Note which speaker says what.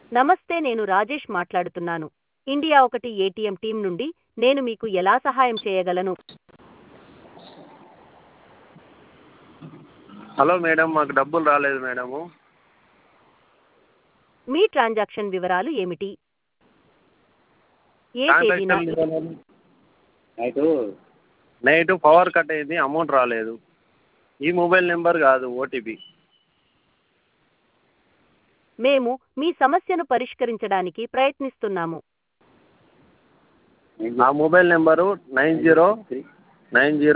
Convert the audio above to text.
Speaker 1: నమస్తే నేను రాజేష్ మాట్లాడుతున్నాను ఇండియా ఒకటి ఏటీఎం టీం నుండి నేను మీకు ఎలా సహాయం చేయగలను
Speaker 2: హలో మేడం మాకు డబ్బులు రాలేదు మేడము
Speaker 1: మీ ట్రాన్సాక్షన్ వివరాలు ఏమిటి ఏ తేదీన
Speaker 2: నైటు నైటు పవర్ కట్ అయింది అమౌంట్ రాలేదు ఈ మొబైల్ నెంబర్ కాదు ఓటీపీ
Speaker 1: మేము మీ సమస్యను పరిష్కరించడానికి ప్రయత్నిస్తున్నాము
Speaker 2: ఆ mobile number nine zero nine zero